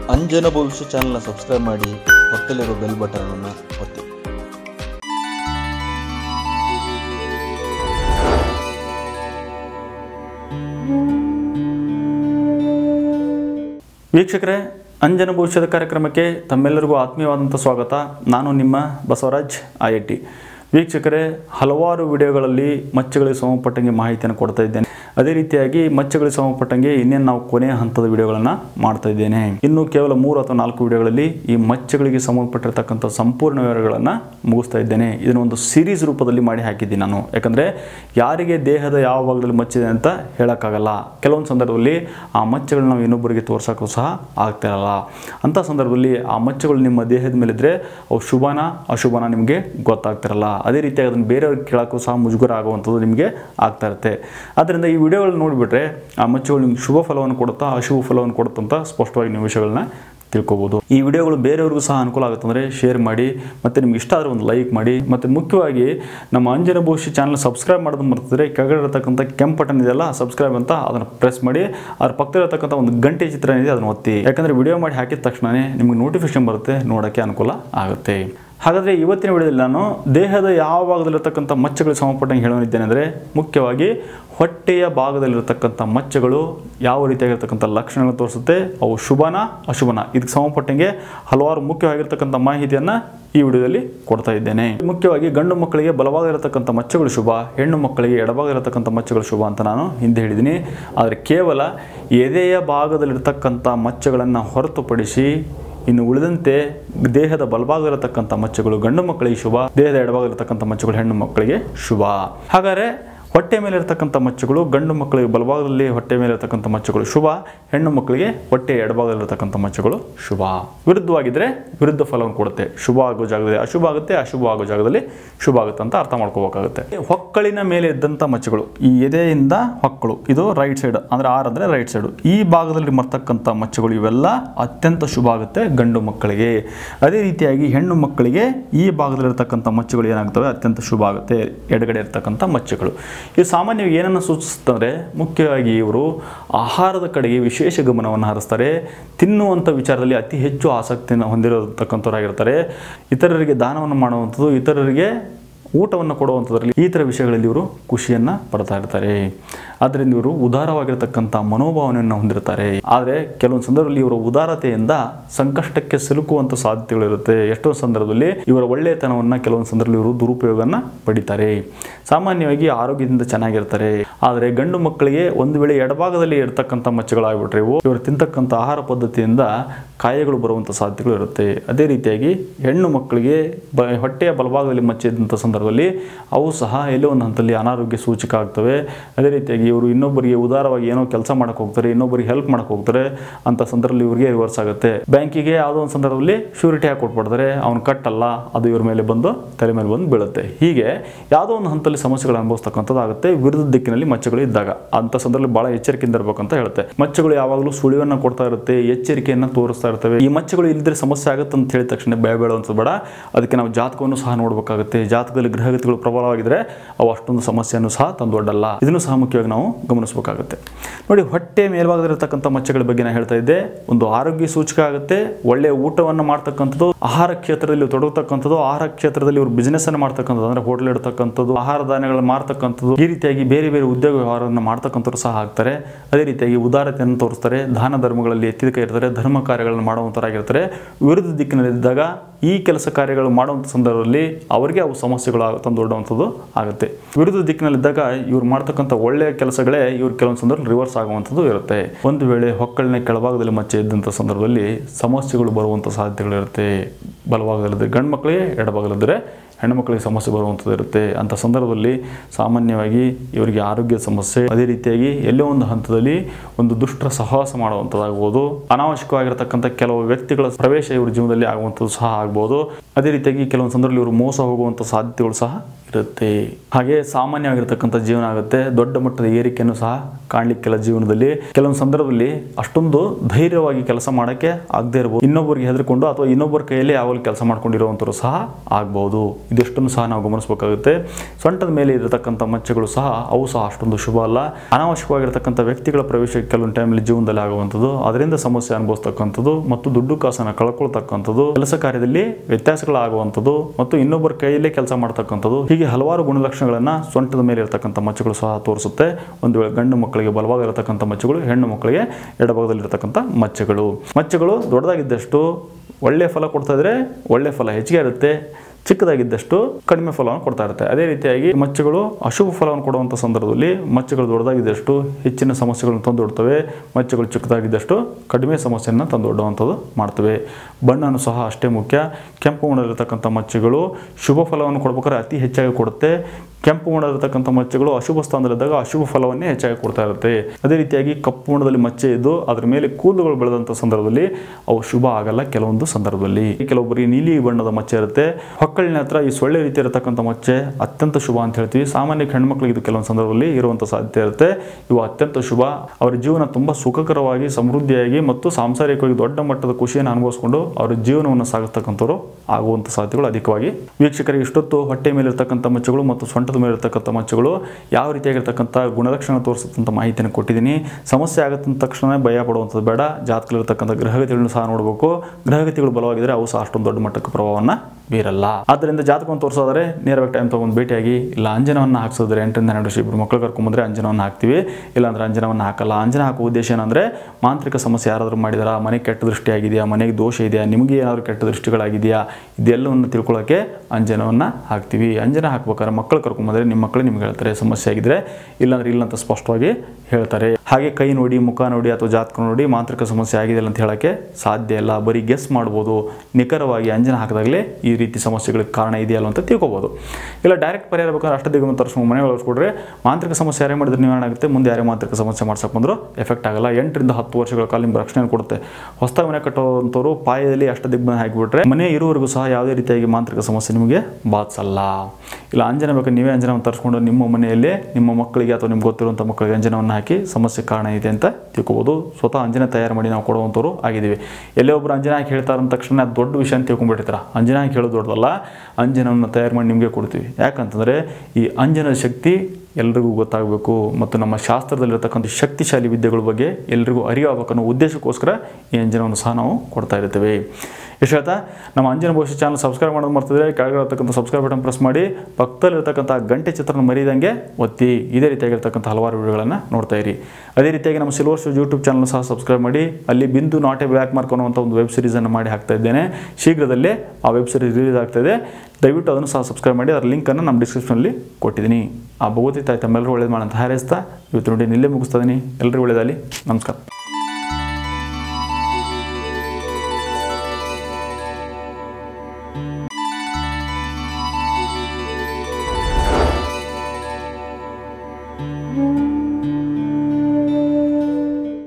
ಅಂಜನ ಭವಿಷ್ಯ ಚಾನಲ್ನ ಸಬ್ಸ್ಕ್ರೈಬ್ ಮಾಡಿ ಪಕ್ಕದಲ್ಲಿರೋ ಬೆಲ್ ಬಟನ್ ಅನ್ನು ಒತ್ತಿ ವೀಕ್ಷಕರೇ ಅಂಜನ ಭವಿಷ್ಯದ ಕಾರ್ಯಕ್ರಮಕ್ಕೆ ತಮ್ಮೆಲ್ಲರಿಗೂ ಆತ್ಮೀಯವಾದಂಥ ಸ್ವಾಗತ ನಾನು ನಿಮ್ಮ ಬಸವರಾಜ್ ಐ ಐ ಟಿ ವೀಕ್ಷಕರೇ ಹಲವಾರು ವಿಡಿಯೋಗಳಲ್ಲಿ ಮಚ್ಚಗಳಿಗೆ ಸಂಬಂಧಪಟ್ಟಂಗೆ ಮಾಹಿತಿಯನ್ನು ಕೊಡ್ತಾ ಇದ್ದೇನೆ ಅದೇ ರೀತಿಯಾಗಿ ಮಚ್ಚಗಳಿಗೆ ಸಂಬಂಧಪಟ್ಟಂಗೆ ಇನ್ನೇನು ನಾವು ಕೊನೆಯ ಹಂತದ ವಿಡಿಯೋಗಳನ್ನು ಮಾಡ್ತಾ ಇದ್ದೇನೆ ಇನ್ನು ಕೇವಲ ಮೂರು ಅಥವಾ ನಾಲ್ಕು ವಿಡಿಯೋಗಳಲ್ಲಿ ಈ ಮಚ್ಚಗಳಿಗೆ ಸಂಬಂಧಪಟ್ಟಿರ್ತಕ್ಕಂಥ ಸಂಪೂರ್ಣ ವಿವರಗಳನ್ನು ಮುಗಿಸ್ತಾ ಇದ್ದೇನೆ ಇದನ್ನು ಒಂದು ಸೀರೀಸ್ ರೂಪದಲ್ಲಿ ಮಾಡಿ ಹಾಕಿದ್ದೀನಿ ನಾನು ಯಾಕಂದರೆ ಯಾರಿಗೆ ದೇಹದ ಯಾವ ಭಾಗದಲ್ಲಿ ಮಚ್ಚಿದೆ ಅಂತ ಹೇಳೋಕ್ಕಾಗಲ್ಲ ಕೆಲವೊಂದು ಸಂದರ್ಭದಲ್ಲಿ ಆ ಮಚ್ಚಗಳನ್ನ ನಾವು ಇನ್ನೊಬ್ಬರಿಗೆ ತೋರ್ಸೋಕ್ಕೂ ಸಹ ಆಗ್ತಾ ಇರಲ್ಲ ಅಂಥ ಸಂದರ್ಭದಲ್ಲಿ ಆ ಮಚ್ಚಗಳು ನಿಮ್ಮ ದೇಹದ ಮೇಲಿದ್ದರೆ ಅವು ಶುಭನ ಅಶುಭನ ನಿಮಗೆ ಗೊತ್ತಾಗ್ತಿರಲ್ಲ ಅದೇ ರೀತಿಯಾಗಿ ಅದನ್ನು ಬೇರೆಯವ್ರಿಗೆ ಕೇಳೋಕ್ಕೂ ಸಹ ಮುಜುಗರ ಆಗುವಂಥದ್ದು ನಿಮಗೆ ಆಗ್ತಾ ಇರುತ್ತೆ ಆದ್ದರಿಂದ ಈ ವಿಡಿಯೋಗಳನ್ನ ನೋಡಿಬಿಟ್ರೆ ಆ ಮಚ್ಚಗಳು ನಿಮ್ಗೆ ಶುಭ ಫಲವನ್ನು ಕೊಡುತ್ತಾ ಅಶುಭ ಫಲವನ್ನು ಕೊಡುತ್ತಂತ ಸ್ಪಷ್ಟವಾಗಿ ನೀವು ವಿಷಯಗಳನ್ನ ತಿಳ್ಕೊಬೋದು ಈ ವಿಡಿಯೋಗಳು ಬೇರೆಯವ್ರಿಗೂ ಸಹ ಅನುಕೂಲ ಆಗುತ್ತಂದರೆ ಶೇರ್ ಮಾಡಿ ಮತ್ತು ನಿಮ್ಗೆ ಇಷ್ಟ ಆದರೆ ಒಂದು ಲೈಕ್ ಮಾಡಿ ಮತ್ತು ಮುಖ್ಯವಾಗಿ ನಮ್ಮ ಅಂಜನ ಭವಿಷ್ಯ ಚಾನಲ್ ಸಬ್ಸ್ಕ್ರೈಬ್ ಮಾಡೋದು ಮರ್ತಿದ್ರೆ ಕೆಳಗಡೆ ಇರತಕ್ಕಂಥ ಕೆಂಪು ಬಟನ್ ಇದೆಯಲ್ಲ ಸಬ್ಸ್ಕ್ರೈಬ್ ಅಂತ ಅದನ್ನು ಪ್ರೆಸ್ ಮಾಡಿ ಅದ್ರ ಪಕ್ಕದಲ್ಲಿರತಕ್ಕಂಥ ಒಂದು ಗಂಟೆ ಚಿತ್ರ ಏನಿದೆ ಅದನ್ನು ಒತ್ತಿ ಯಾಕಂದರೆ ವಿಡಿಯೋ ಮಾಡಿ ಹಾಕಿದ ತಕ್ಷಣವೇ ನಿಮಗೆ ನೋಟಿಫಿಕೇಶನ್ ಬರುತ್ತೆ ನೋಡೋಕ್ಕೆ ಅನುಕೂಲ ಆಗುತ್ತೆ ಹಾಗಾದರೆ ಇವತ್ತಿನ ವಿಡಿಯೋದಲ್ಲಿ ನಾನು ದೇಹದ ಯಾವ ಭಾಗದಲ್ಲಿರ್ತಕ್ಕಂಥ ಮಚ್ಚಗಳಿಗೆ ಸಂಬಂಧಪಟ್ಟಂಗೆ ಹೇಳೋನಿದ್ದೇನೆ ಅಂದರೆ ಮುಖ್ಯವಾಗಿ ಹೊಟ್ಟೆಯ ಭಾಗದಲ್ಲಿರ್ತಕ್ಕಂಥ ಮಚ್ಚಗಳು ಯಾವ ರೀತಿಯಾಗಿರ್ತಕ್ಕಂಥ ಲಕ್ಷಣಗಳನ್ನು ತೋರಿಸುತ್ತೆ ಅವು ಶುಭನ ಅಶುಭನ ಇದಕ್ಕೆ ಸಂಬಂಧಪಟ್ಟಂಗೆ ಹಲವಾರು ಮುಖ್ಯವಾಗಿರ್ತಕ್ಕಂಥ ಮಾಹಿತಿಯನ್ನು ಈ ವಿಡಿಯೋದಲ್ಲಿ ಕೊಡ್ತಾ ಇದ್ದೇನೆ ಮುಖ್ಯವಾಗಿ ಗಂಡು ಮಕ್ಕಳಿಗೆ ಬಲವಾಗಿರತಕ್ಕಂಥ ಮಚ್ಚಗಳು ಶುಭ ಹೆಣ್ಣು ಮಕ್ಕಳಿಗೆ ಎಡಭಾಗದಲ್ಲಿರತಕ್ಕಂಥ ಮಚ್ಚಗಳು ಶುಭ ಅಂತ ನಾನು ಹಿಂದೆ ಹೇಳಿದ್ದೀನಿ ಆದರೆ ಕೇವಲ ಎದೆಯ ಭಾಗದಲ್ಲಿರ್ತಕ್ಕಂಥ ಮಚ್ಚಗಳನ್ನು ಹೊರತುಪಡಿಸಿ ಇನ್ನು ಉಳಿದಂತೆ ದೇಹದ ಬಲಭಾಗದಲ್ಲಿರತಕ್ಕಂಥ ಮಚ್ಚಗಳು ಗಂಡು ಮಕ್ಕಳಿಗೆ ಶುಭ ದೇಹದ ಎಡಭಾಗದಲ್ಲಿರತಕ್ಕಂಥ ಮಚ್ಚಗಳು ಹೆಣ್ಣು ಮಕ್ಕಳಿಗೆ ಶುಭ ಹಾಗಾದರೆ ಹೊಟ್ಟೆ ಮೇಲೆ ಇರತಕ್ಕಂಥ ಮಚ್ಚಗಳು ಗಂಡು ಮಕ್ಕಳಿಗೆ ಬಲಭಾಗದಲ್ಲಿ ಹೊಟ್ಟೆ ಮೇಲೆ ಇರತಕ್ಕಂಥ ಮಚ್ಚಗಳು ಶುಭ ಹೆಣ್ಣು ಮಕ್ಕಳಿಗೆ ಹೊಟ್ಟೆಯ ಎಡಭಾಗದಲ್ಲಿರತಕ್ಕಂಥ ಮಚ್ಚಗಳು ಶುಭ ವಿರುದ್ಧವಾಗಿದ್ದರೆ ವಿರುದ್ಧ ಫಲವನ್ನು ಕೊಡುತ್ತೆ ಶುಭ ಆಗೋ ಜಾಗದಲ್ಲಿ ಅಶುಭ ಆಗುತ್ತೆ ಅಶುಭ ಆಗೋ ಜಾಗದಲ್ಲಿ ಶುಭ ಆಗುತ್ತೆ ಅಂತ ಅರ್ಥ ಮಾಡ್ಕೋಬೇಕಾಗುತ್ತೆ ಹೊಕ್ಕಳಿನ ಮೇಲೆ ಇದ್ದಂಥ ಮಚ್ಚಗಳು ಈ ಎದೆಯಿಂದ ಹೊಕ್ಕಳು ಇದು ರೈಟ್ ಸೈಡ್ ಅಂದರೆ ಆರ್ ಅಂದರೆ ರೈಟ್ ಸೈಡು ಈ ಭಾಗದಲ್ಲಿ ಮರ್ತಕ್ಕಂಥ ಮಚ್ಚಗಳು ಇವೆಲ್ಲ ಅತ್ಯಂತ ಶುಭ ಆಗುತ್ತೆ ಗಂಡು ಮಕ್ಕಳಿಗೆ ಅದೇ ರೀತಿಯಾಗಿ ಹೆಣ್ಣು ಮಕ್ಕಳಿಗೆ ಈ ಭಾಗದಲ್ಲಿರ್ತಕ್ಕಂಥ ಮಚ್ಚಗಳು ಏನಾಗ್ತವೆ ಅತ್ಯಂತ ಶುಭ ಆಗುತ್ತೆ ಎಡಗಡೆ ಇರ್ತಕ್ಕಂಥ ಮಚ್ಚಗಳು ಇದು ಸಾಮಾನ್ಯವಾಗಿ ಏನನ್ನು ಸೂಚಿಸ್ತಂದರೆ ಮುಖ್ಯವಾಗಿ ಇವರು ಆಹಾರದ ಕಡೆಗೆ ವಿಶೇಷ ಗಮನವನ್ನು ಹರಿಸ್ತಾರೆ ತಿನ್ನುವಂಥ ವಿಚಾರದಲ್ಲಿ ಅತಿ ಹೆಚ್ಚು ಆಸಕ್ತಿಯನ್ನು ಹೊಂದಿರತಕ್ಕಂಥವರಾಗಿರ್ತಾರೆ ಇತರರಿಗೆ ದಾನವನ್ನು ಮಾಡುವಂಥದ್ದು ಇತರರಿಗೆ ಊಟವನ್ನು ಕೊಡುವಂಥದ್ರಲ್ಲಿ ಈ ಥರ ವಿಷಯಗಳಲ್ಲಿ ಇವರು ಖುಷಿಯನ್ನು ಪಡ್ತಾ ಇರ್ತಾರೆ ಆದ್ದರಿಂದ ಇವರು ಉದಾರವಾಗಿರ್ತಕ್ಕಂಥ ಮನೋಭಾವನೆಯನ್ನು ಹೊಂದಿರ್ತಾರೆ ಆದರೆ ಕೆಲವೊಂದು ಸಂದರ್ಭದಲ್ಲಿ ಇವರ ಉದಾರತೆಯಿಂದ ಸಂಕಷ್ಟಕ್ಕೆ ಸಿಲುಕುವಂಥ ಸಾಧ್ಯತೆಗಳಿರುತ್ತೆ ಎಷ್ಟೋ ಸಂದರ್ಭದಲ್ಲಿ ಇವರ ಒಳ್ಳೆಯತನವನ್ನು ಕೆಲವೊಂದು ಸಂದರ್ಭದಲ್ಲಿ ಇವರು ದುರುಪಯೋಗವನ್ನು ಪಡಿತಾರೆ ಸಾಮಾನ್ಯವಾಗಿ ಆರೋಗ್ಯದಿಂದ ಚೆನ್ನಾಗಿರ್ತಾರೆ ಆದರೆ ಗಂಡು ಮಕ್ಕಳಿಗೆ ಒಂದು ವೇಳೆ ಎಡಭಾಗದಲ್ಲಿ ಇರ್ತಕ್ಕಂಥ ಮಚ್ಚಗಳಾಗ್ಬಿಟ್ರೆ ಇವು ಇವರು ತಿಂತಕ್ಕಂಥ ಆಹಾರ ಪದ್ಧತಿಯಿಂದ ಕಾಯಿಗಳು ಬರುವಂಥ ಸಾಧ್ಯತೆಗಳು ಇರುತ್ತೆ ಅದೇ ರೀತಿಯಾಗಿ ಹೆಣ್ಣು ಮಕ್ಕಳಿಗೆ ಬ ಹೊಟ್ಟೆಯ ಬಲಭಾಗದಲ್ಲಿ ಮಚ್ಚಿದಂಥ ಸಂದರ್ಭದಲ್ಲಿ ಅವು ಸಹ ಎಲ್ಲೋ ಒಂದು ಹಂತದಲ್ಲಿ ಅನಾರೋಗ್ಯ ಸೂಚಕ ಆಗ್ತವೆ ಅದೇ ರೀತಿಯಾಗಿ ಇವರು ಇನ್ನೊಬ್ಬರಿಗೆ ಉದಾರವಾಗಿ ಏನೋ ಕೆಲಸ ಮಾಡಕ್ಕೆ ಹೋಗ್ತಾರೆ ಇನ್ನೊಬ್ಬರಿಗೆ ಹೆಲ್ಪ್ ಮಾಡಕ್ಕೆ ಹೋಗ್ತಾರೆ ಅಂತ ಸಂದರ್ಭದಲ್ಲಿ ಇವರಿಗೆ ರಿವರ್ಸ್ ಆಗುತ್ತೆ ಬ್ಯಾಂಕಿಗೆ ಯಾವುದೋ ಒಂದು ಸಂದರ್ಭದಲ್ಲಿ ಶ್ಯೂರಿಟಿ ಹಾಕಿ ಕೊಟ್ಬಿಡ್ತಾರೆ ಅವ್ನು ಕಟ್ಟಲ್ಲ ಅದು ಇವ್ರ ಮೇಲೆ ಬಂದು ತಲೆ ಮೇಲೆ ಬಂದು ಬೀಳುತ್ತೆ ಹೀಗೆ ಯಾವುದೋ ಒಂದು ಹಂತದಲ್ಲಿ ಸಮಸ್ಯೆಗಳು ಅನುಭವಿಸ್ತಕ್ಕಂಥದ್ದು ಆಗುತ್ತೆ ವಿರುದ್ಧ ದಿಕ್ಕಿನಲ್ಲಿ ಮಚ್ಚಗಳು ಇದ್ದಾಗ ಅಂತ ಸಂದರ್ಭದಲ್ಲಿ ಬಹಳ ಎಚ್ಚರಿಕೆಯಿಂದ ಇರಬೇಕಂತ ಹೇಳುತ್ತೆ ಮಚ್ಚಗಳು ಯಾವಾಗಲೂ ಸುಳಿವನ್ನು ಕೊಡ್ತಾ ಇರುತ್ತೆ ಎಚ್ಚರಿಕೆಯನ್ನು ತೋರಿಸ್ತಾ ಇರ್ತವೆ ಈ ಮಚ್ಚಗಳು ಇಲ್ಲದ್ರೆ ಸಮಸ್ಯೆ ಆಗುತ್ತೆ ಅಂತ ಹೇಳಿದ ತಕ್ಷಣ ಭಯ ಬೀಳುವಂಥದ್ದು ಬೇಡ ಅದಕ್ಕೆ ನಾವು ಜಾತಕವನ್ನು ಸಹ ನೋಡಬೇಕಾಗುತ್ತೆ ಜಾತಕದಲ್ಲಿ ಗ್ರಹಗತಿಗಳು ಪ್ರಬಲವಾಗಿದ್ರೆ ಅವು ಅಷ್ಟೊಂದು ಸಮಸ್ಯೆಯನ್ನು ಸಹ ತಂದೊಡ್ಡಲ್ಲ ಇದನ್ನು ಸಹ ಮುಖ್ಯವಾಗಿ ನಾವು ಗಮನಿಸಬೇಕಾಗುತ್ತೆ ನೋಡಿ ಹೊಟ್ಟೆ ಮೇಲ್ಭಾಗದಲ್ಲಿರ್ತಕ್ಕಂಥ ಮಚ್ಚಗಳ ಬಗ್ಗೆ ನಾನು ಹೇಳ್ತಾ ಇದ್ದೆ ಒಂದು ಆರೋಗ್ಯ ಸೂಚಕ ಆಗುತ್ತೆ ಒಳ್ಳೆಯ ಊಟವನ್ನು ಮಾಡ್ತಕ್ಕಂಥದ್ದು ಆಹಾರ ಕ್ಷೇತ್ರದಲ್ಲಿ ತೊಡಗತಕ್ಕಂಥದ್ದು ಆಹಾರ ಕ್ಷೇತ್ರದಲ್ಲಿ ಇವರು ಬಿಸ್ನೆಸ್ ಅನ್ನು ಮಾಡ್ತಕ್ಕಂಥದ್ದು ಅಂದ್ರೆ ಹೋಟೆಲ್ ಇಡ್ತಕ್ಕಂಥದ್ದು ಆಹಾರ ಧಾನ್ಯಗಳನ್ನು ಮಾರ್ತಕ್ಕಂಥದ್ದು ಈ ರೀತಿಯಾಗಿ ಬೇರೆ ಬೇರೆ ಉದ್ಯೋಗ ವ್ಯವಹಾರವನ್ನು ಮಾಡ್ತಕ್ಕಂಥವ್ರು ಸಹ ಆಗ್ತಾರೆ ಅದೇ ರೀತಿಯಾಗಿ ಉದಾರತೆಯನ್ನು ತೋರಿಸ್ತಾರೆ ದಾನ ಧರ್ಮಗಳಲ್ಲಿ ಎತ್ತಿದ ಕೈ ಇರ್ತಾರೆ ಧರ್ಮ ಕಾರ್ಯಗಳನ್ನು ಮಾಡುವಂಥರಾಗಿರ್ತಾರೆ ವಿರುದ್ಧ ದಿಕ್ಕಿನಲ್ಲಿದ್ದಾಗ ಈ ಕೆಲಸ ಕಾರ್ಯಗಳು ಮಾಡುವಂಥ ಸಂದರ್ಭದಲ್ಲಿ ಅವರಿಗೆ ಅವು ಸಮಸ್ಯೆಗಳು ಆಗ- ತಂದೊಡ್ಡುವಂಥದ್ದು ಆಗುತ್ತೆ ವಿರುದ್ಧ ದಿಕ್ಕಿನಲ್ಲಿದ್ದಾಗ ಇವ್ರು ಮಾಡ್ತಕ್ಕಂಥ ಒಳ್ಳೆಯ ಕೆಲಸಗಳೇ ಇವ್ರು ಕೆಲವೊಂದು ಸಂದರ್ಭ ರಿವರ್ಸ್ ಆಗುವಂಥದ್ದು ಇರುತ್ತೆ ಒಂದು ವೇಳೆ ಹೊಕ್ಕಳಿನ ಕೆಳಭಾಗದಲ್ಲಿ ಮಚ್ಚೆ ಇದ್ದಂಥ ಸಂದರ್ಭದಲ್ಲಿ ಸಮಸ್ಯೆಗಳು ಬರುವಂಥ ಸಾಧ್ಯತೆಗಳಿರುತ್ತೆ ಬಲಭಾಗದಲ್ಲಿದ್ದರೆ ಗಂಡು ಮಕ್ಕಳಿಗೆ ಎಡಭಾಗದಲ್ಲಿದ್ದರೆ ಹೆಣ್ಣುಮಕ್ಕಳಿಗೆ ಸಮಸ್ಯೆ ಬರುವಂಥದ್ದು ಇರುತ್ತೆ ಅಂಥ ಸಂದರ್ಭದಲ್ಲಿ ಸಾಮಾನ್ಯವಾಗಿ ಇವರಿಗೆ ಆರೋಗ್ಯ ಸಮಸ್ಯೆ ಅದೇ ರೀತಿಯಾಗಿ ಎಲ್ಲೋ ಒಂದು ಹಂತದಲ್ಲಿ ಒಂದು ದುಷ್ಟರ ಸಹವಾಸ ಮಾಡುವಂಥದ್ದಾಗ್ಬೋದು ಅನಾವಶ್ಯಕವಾಗಿರ್ತಕ್ಕಂಥ ಕೆಲವು ವ್ಯಕ್ತಿಗಳ ಪ್ರವೇಶ ಇವ್ರ ಜೀವನದಲ್ಲಿ ಆಗುವಂಥದ್ದು ಸಹ ಆಗ್ಬೋದು ಅದೇ ರೀತಿಯಾಗಿ ಕೆಲವೊಂದು ಸಂದರ್ಭದಲ್ಲಿ ಇವರು ಮೋಸ ಹೋಗುವಂಥ ಸಾಧ್ಯತೆಗಳು ಸಹ ಇರುತ್ತೆ ಹಾಗೆ ಸಾಮಾನ್ಯವಾಗಿರ್ತಕ್ಕಂಥ ಜೀವನ ಆಗುತ್ತೆ ದೊಡ್ಡ ಮಟ್ಟದ ಏರಿಕೆಯನ್ನು ಸಹ ಕಾಣಲಿಕ್ಕೆಲ್ಲ ಜೀವನದಲ್ಲಿ ಕೆಲವೊಂದು ಸಂದರ್ಭದಲ್ಲಿ ಅಷ್ಟೊಂದು ಧೈರ್ಯವಾಗಿ ಕೆಲಸ ಮಾಡೋಕ್ಕೆ ಆಗದೇ ಇರಬಹುದು ಇನ್ನೊಬ್ಬರಿಗೆ ಹೆದರ್ಕೊಂಡು ಅಥವಾ ಇನ್ನೊಬ್ಬರ ಕೈಯಲ್ಲಿ ಯಾವಾಗಲೂ ಕೆಲಸ ಮಾಡ್ಕೊಂಡಿರುವಂಥವ್ರು ಸಹ ಆಗ್ಬಹುದು ಇದೆಷ್ಟನ್ನು ಸಹ ನಾವು ಗಮನಿಸಬೇಕಾಗುತ್ತೆ ಸೊಂಟದ ಮೇಲೆ ಇರತಕ್ಕಂಥ ಮಚ್ಚೆಗಳು ಸಹ ಅವು ಸಹ ಅಷ್ಟೊಂದು ಶುಭ ಅಲ್ಲ ಅನಾವಶ್ಯಕವಾಗಿರ್ತಕ್ಕಂಥ ವ್ಯಕ್ತಿಗಳ ಪ್ರವೇಶ ಕೆಲವೊಂದು ಟೈಮಲ್ಲಿ ಜೀವನದಲ್ಲಿ ಆಗುವಂಥದ್ದು ಅದರಿಂದ ಸಮಸ್ಯೆ ಅನುಭವಿಸ್ತಕ್ಕಂಥದ್ದು ಮತ್ತು ದುಡ್ಡು ಕಾಸನ್ನು ಕಳ್ಕೊಳ್ತಕ್ಕಂಥದ್ದು ಕೆಲಸ ಕಾರ್ಯದಲ್ಲಿ ವ್ಯತ್ಯಾಸಗಳಾಗುವಂಥದ್ದು ಮತ್ತು ಇನ್ನೊಬ್ಬರ ಕೈಯಲ್ಲೇ ಕೆಲಸ ಮಾಡ್ತಕ್ಕಂಥದ್ದು ಹೀಗೆ ಹಲವಾರು ಗುಣಲಕ್ಷಣಗಳನ್ನು ಸೊಂಟದ ಮೇಲೆ ಇರತಕ್ಕಂಥ ಮಚ್ಚೆಗಳು ಸಹ ತೋರಿಸುತ್ತೆ ಒಂದು ವೇಳೆ ಗಂಡು ಮಕ್ಕಳಿಗೆ ಬಲವಾಗಿರತಕ್ಕಂಥ ಮಚ್ಚೆಗಳು ಹೆಣ್ಣು ಮಕ್ಕಳಿಗೆ ಎಡಭಾಗದಲ್ಲಿರತಕ್ಕಂಥ ಮಚ್ಚೆಗಳು ಮಚ್ಚೆಗಳು ದೊಡ್ಡದಾಗಿದ್ದಷ್ಟು ಒಳ್ಳೆಯ ಫಲ ಕೊಡ್ತಾ ಇದ್ರೆ ಒಳ್ಳೆಯ ಫಲ ಹೆಚ್ಚಿಗೆ ಇರುತ್ತೆ ಚಿಕ್ಕದಾಗಿದ್ದಷ್ಟು ಕಡಿಮೆ ಫಲವನ್ನು ಕೊಡ್ತಾ ಇರುತ್ತೆ ಅದೇ ರೀತಿಯಾಗಿ ಮಚ್ಚೆಗಳು ಅಶುಭ ಫಲವನ್ನು ಕೊಡುವಂಥ ಸಂದರ್ಭದಲ್ಲಿ ಮಚ್ಚೆಗಳು ದೊಡ್ಡದಾಗಿದ್ದಷ್ಟು ಹೆಚ್ಚಿನ ಸಮಸ್ಯೆಗಳನ್ನು ತಂದೊಡ್ತವೆ ಮಚ್ಚೆಗಳು ಚಿಕ್ಕದಾಗಿದ್ದಷ್ಟು ಕಡಿಮೆ ಸಮಸ್ಯೆಯನ್ನು ತಂದೊಡ್ಡುವಂಥದ್ದು ಮಾಡ್ತವೆ ಬಣ್ಣನೂ ಸಹ ಅಷ್ಟೇ ಮುಖ್ಯ ಕೆಂಪು ಬಣ್ಣದಲ್ಲಿರ್ತಕ್ಕಂಥ ಮಚ್ಚೆಗಳು ಶುಭ ಫಲವನ್ನು ಕೊಡ್ಬೇಕಾದ್ರೆ ಅತಿ ಹೆಚ್ಚಾಗಿ ಕೊಡುತ್ತೆ ಕೆಂಪು ಬಣ್ಣದಲ್ಲಿರ್ತಕ್ಕಂಥ ಮಚ್ಚೆಗಳು ಅಶುಭ ಸ್ಥಾನದಲ್ಲಿದ್ದಾಗ ಅಶುಭ ಫಲವನ್ನೇ ಹೆಚ್ಚಾಗಿ ಕೊಡ್ತಾ ಇರುತ್ತೆ ಅದೇ ರೀತಿಯಾಗಿ ಕಪ್ಪು ಬಣ್ಣದಲ್ಲಿ ಮಚ್ಚೆ ಇದ್ದು ಅದರ ಮೇಲೆ ಕೂದಲುಗಳು ಬೆಳೆದಂಥ ಸಂದರ್ಭದಲ್ಲಿ ಅವು ಶುಭ ಆಗಲ್ಲ ಕೆಲವೊಂದು ಸಂದರ್ಭದಲ್ಲಿ ಕೆಲವೊಬ್ಬರಿಗೆ ನೀಲಿ ಬಣ್ಣದ ಮಚ್ಚೆ ಇರುತ್ತೆ ಹೊಕ್ಕಳಿನ ಹತ್ರ ಈ ಸೊಳ್ಳೆ ರೀತಿ ಇರತಕ್ಕಂಥ ಮಚ್ಚೆ ಅತ್ಯಂತ ಶುಭ ಅಂತ ಹೇಳ್ತೀವಿ ಸಾಮಾನ್ಯ ಹೆಣ್ಮಕ್ಳಿಗೆ ಇದು ಕೆಲವೊಂದು ಸಂದರ್ಭದಲ್ಲಿ ಇರುವಂಥ ಸಾಧ್ಯತೆ ಇರುತ್ತೆ ಇವು ಅತ್ಯಂತ ಶುಭ ಅವರ ಜೀವನ ತುಂಬ ಸುಖಕರವಾಗಿ ಸಮೃದ್ಧಿಯಾಗಿ ಮತ್ತು ಸಾಂಸಾರಿಕವಾಗಿ ದೊಡ್ಡ ಮಟ್ಟದ ಖುಷಿಯನ್ನು ಅನುಭವಿಸ್ಕೊಂಡು ಅವರ ಜೀವನವನ್ನು ಸಾಗಿಸ್ತಕ್ಕಂಥವ್ರು ಆಗುವಂಥ ಸಾಧ್ಯತೆಗಳು ಅಧಿಕವಾಗಿ ವೀಕ್ಷಕರಿಗೆ ಇಷ್ಟೊತ್ತು ಹೊಟ್ಟೆ ಮೇಲೆ ಇರ್ತಕ್ಕಂಥ ಮಚ್ಚೆಗಳು ಮತ್ತು ಸೊಂಟದ ಮೇಲೆ ಇರ್ತಕ್ಕಂಥ ಮಚ್ಚೆಗಳು ಯಾವ ರೀತಿಯಾಗಿರ್ತಕ್ಕಂಥ ಗುಣಲಕ್ಷಣ ತೋರಿಸತಕ್ಕಂಥ ಮಾಹಿತಿಯನ್ನು ಕೊಟ್ಟಿದ್ದೀನಿ ಸಮಸ್ಯೆ ಆಗತ್ತಂದ ತಕ್ಷಣ ಭಯ ಪಡುವಂಥದ್ದು ಬೇಡ ಜಾತಕದಲ್ಲಿರ್ತಕ್ಕಂಥ ಗ್ರಹಗತಿಗಳನ್ನು ಸಹ ನೋಡಬೇಕು ಗ್ರಹಗತಿಗಳು ಬಲವಾಗಿದ್ದರೆ ಅವು ಸಹ ಅಷ್ಟೊಂದು ದೊಡ್ಡ ಮಟ್ಟಕ್ಕೆ ಪ್ರಭಾವವನ್ನು ಬೀರಲ್ಲ ಆದ್ದರಿಂದ ಜಾತಕವನ್ನು ತೋರಿಸೋದ್ರೆ ನೇರವಾಗಿ ಟೈಮ್ ತೊಗೊಂಡು ಭೇಟಿಯಾಗಿ ಇಲ್ಲ ಅಂಜನವನ್ನು ಹಾಕ್ಸೋದ್ರೆ ಎಂಟರಿಂದ ಹನ್ನೆರಡು ವರ್ಷ ಇಬ್ಬರು ಮಕ್ಕಳು ಕರ್ಕೊಂಬಂದ್ರೆ ಅಂಜನವನ್ನು ಹಾಕ್ತೀವಿ ಇಲ್ಲಾಂದ್ರೆ ಅಂಜನವನ್ನು ಹಾಕಲ್ಲ ಅಂಜನ ಹಾಕೋ ಉದ್ದೇಶ ಏನಂದರೆ ಮಾಂತ್ರಿಕ ಸಮಸ್ಯೆ ಯಾರಾದರೂ ಮಾಡಿದಾರಾ ಮನೆಗೆ ಕೆಟ್ಟ ದೃಷ್ಟಿ ಆಗಿದೆಯಾ ಮನೆಗೆ ದೋಷ ಇದೆಯಾ ನಿಮಗೆ ಏನಾದರೂ ಕೆಟ್ಟ ದೃಷ್ಟಿಗಳಾಗಿದೆಯಾ ಇದೆಲ್ಲವನ್ನು ತಿಳ್ಕೊಳ್ಳೋಕ್ಕೆ ಅಂಜನವನ್ನು ಹಾಕ್ತೀವಿ ಅಂಜನ ಹಾಕ್ಬೇಕಾದ್ರೆ ಮಕ್ಕಳು ಕರ್ಕೊಂಬಂದ್ರೆ ನಿಮ್ಮ ಮಕ್ಕಳು ನಿಮ್ಗೆ ಹೇಳ್ತಾರೆ ಸಮಸ್ಯೆ ಆಗಿದ್ರೆ ಇಲ್ಲಾಂದ್ರೆ ಇಲ್ಲ ಅಂತ ಸ್ಪಷ್ಟವಾಗಿ ಹೇಳ್ತಾರೆ ಹಾಗೆ ಕೈ ನೋಡಿ ಮುಖ ನೋಡಿ ಅಥವಾ ಜಾತಕ ನೋಡಿ ಮಾಂತ್ರಿಕ ಸಮಸ್ಯೆ ಆಗಿದೆ ಅಂತ ಹೇಳೋಕ್ಕೆ ಸಾಧ್ಯ ಇಲ್ಲ ಬರೀ ಗೆಸ್ ಮಾಡ್ಬೋದು ನಿಖರವಾಗಿ ಅಂಜನ ಹಾಕಿದಾಗಲೇ ಈ ರೀತಿ ಸಮಸ್ಯೆಗಳಿಗೆ ಕಾರಣ ಇದೆಯಲ್ಲ ಅಂತ ತಿಳ್ಕೊಬೋದು ಇಲ್ಲ ಡೈರೆಕ್ಟ್ ಪರಿಹಾರ ಬೇಕಾದ್ರೆ ಅಷ್ಟದಿಗಮ ತರಿಸ್ಕೊಂಡು ಮನೆ ಒಳಗಿಸ್ಕೊಡ್ರೆ ಮಾಂತ್ರಿಕ ಸಮಸ್ಯೆ ಯಾರೇ ಮಾಡಿದ್ರೆ ನಿವಾರಣೆ ಆಗುತ್ತೆ ಮುಂದೆ ಯಾರೇ ಮಾಂತ್ರಿಕ ಸಮಸ್ಯೆ ಮಾಡ್ಸಕ್ಕೆ ಬಂದರೂ ಎಫೆಕ್ಟ್ ಆಗಲ್ಲ ಎಂಟರಿಂದ ಹತ್ತು ವರ್ಷಗಳ ಕಾಲ ನಿಮ್ಗೆ ರಕ್ಷಣೆ ಕೊಡುತ್ತೆ ಹೊಸದಾಗಿ ಮನೆ ಕಟ್ಟೋವಂಥವ್ರು ಪಾಯದಲ್ಲಿ ಅಷ್ಟದಿಗ್ಬಂಧ ಹಾಕಿಬಿಟ್ರೆ ಮನೆ ಇರುವವರೆಗೂ ಸಹ ಯಾವುದೇ ರೀತಿಯಾಗಿ ಮಾಂತ್ರಿಕ ಸಮಸ್ಯೆ ನಿಮಗೆ ಬಾಧಿಸಲ್ಲ ಇಲ್ಲ ಅಂಜನ ಬೇಕಾದ್ರೆ ನೀವೇ ಅಂಜನವನ್ನು ತರಿಸ್ಕೊಂಡು ನಿಮ್ಮ ಮನೆಯಲ್ಲೇ ನಿಮ್ಮ ಮಕ್ಕಳಿಗೆ ಅಥವಾ ನಿಮ್ಗೆ ಗೊತ್ತಿರುವಂಥ ಮಕ್ಕಳಿಗೆ ಅಂಜನವನ್ನು ಹಾಕಿ ಸಮಸ್ಯೆ ಕಾರಣ ಇದೆ ಅಂತ ತಿಳ್ಕೊಬೋದು ಸ್ವತಃ ಅಂಜನ ತಯಾರು ಮಾಡಿ ನಾವು ಕೊಡುವಂಥವ್ರು ಆಗಿದ್ದೀವಿ ಎಲ್ಲೇ ಒಬ್ಬರು ಅಂಜನ ಹಾಕಿ ಹೇಳ್ತಾರೆ ಅಂದ ತಕ್ಷಣ ಅದು ದೊಡ್ಡ ವಿಷಯ ಅಂತ ತಿಳ್ಕೊಂಡ್ಬಿಟ್ಟಿರ್ತಾರೆ ಅಂಜನ ಹಾಕಿ ಹೇಳೋದು ದೊಡ್ಡದಲ್ಲ ಅಂಜನವನ್ನು ತಯಾರು ಮಾಡಿ ನಿಮಗೆ ಕೊಡ್ತೀವಿ ಯಾಕಂತಂದರೆ ಈ ಅಂಜನದ ಶಕ್ತಿ ಎಲ್ರಿಗೂ ಗೊತ್ತಾಗಬೇಕು ಮತ್ತು ನಮ್ಮ ಶಾಸ್ತ್ರದಲ್ಲಿರ್ತಕ್ಕಂಥ ಶಕ್ತಿಶಾಲಿ ವಿದ್ಯೆಗಳ ಬಗ್ಗೆ ಎಲ್ರಿಗೂ ಅರಿವಾಗಬೇಕು ಅನ್ನೋ ಉದ್ದೇಶಕ್ಕೋಸ್ಕರ ಈ ಅಂಜನವನ್ನು ಸಹ ನಾವು ಕೊಡ್ತಾ ಇರ್ತೇವೆ ಇಷ್ಟು ಹೇಳ್ತಾ ನಮ್ಮ ಅಂಜನ ಭವಿಷ್ಯ ಚಾನಲ್ ಸಬ್ಸ್ಕ್ರೈಬ್ ಮಾಡೋದು ಮರ್ತಿದ್ರೆ ಕೆಳಗಡೆ ಇರ್ತಕ್ಕಂಥ ಸಬ್ಸ್ಕ್ರೈಬ್ ಬಟನ್ ಪ್ರೆಸ್ ಮಾಡಿ ಪಕ್ಕದಲ್ಲಿರ್ತಕ್ಕಂಥ ಗಂಟೆ ಚಿತ್ರನ ಮರೀದಂಗೆ ಒತ್ತಿ ಇದೇ ರೀತಿಯಾಗಿರ್ತಕ್ಕಂಥ ಹಲವಾರು ವಿಡಿಯೋಗಳನ್ನು ನೋಡ್ತಾ ಇರಿ ಅದೇ ರೀತಿಯಾಗಿ ನಮ್ಮ ಸಿಲ್ವರ್ ಶೋ ಯೂಟ್ಯೂಬ್ ಚಾನಲ್ ಸಹ ಸಬ್ಸ್ಕ್ರೈಬ್ ಮಾಡಿ ಅಲ್ಲಿ ಬಿಂದು ನಾಟ್ ಎ ಬ್ಲ್ಯಾಕ್ ಮಾರ್ಕ್ ಅನ್ನುವಂಥ ಒಂದು ವೆಬ್ ಸೀರೀಸನ್ನು ಮಾಡಿ ಹಾಕ್ತಾ ಇದ್ದೇನೆ ಶೀಘ್ರದಲ್ಲೇ ಆ ವೆಬ್ ಸೀರೀಸ್ ರಿಲೀಸ್ ಆಗ್ತಾ ಇದೆ ದಯವಿಟ್ಟು ಅದನ್ನು ಸಹ ಸಬ್ಸ್ಕ್ರೈಬ್ ಮಾಡಿ ಅದರ ಲಿಂಕನ್ನು ನಮ್ಮ ಡಿಸ್ಕ್ರಿಪ್ಷನಲ್ಲಿ ಕೊಟ್ಟಿದ್ದೀನಿ ಆ ಭಗವತಿ ತಾಯಿ ತಮ್ಮೆಲ್ಲರೂ ಒಳ್ಳೇದು ಮಾಡಂತ ಹಾರೈಸ್ತಾ ಇವತ್ತು ನೋಡಿ ನಿಲ್ಲೇ ಮುಗಿಸ್ತಾ ಇದ್ದೀನಿ ಎಲ್ಲರಿಗೂ ಒಳ್ಳೇದಾಗಲಿ ನಮಸ್ಕಾರ thank you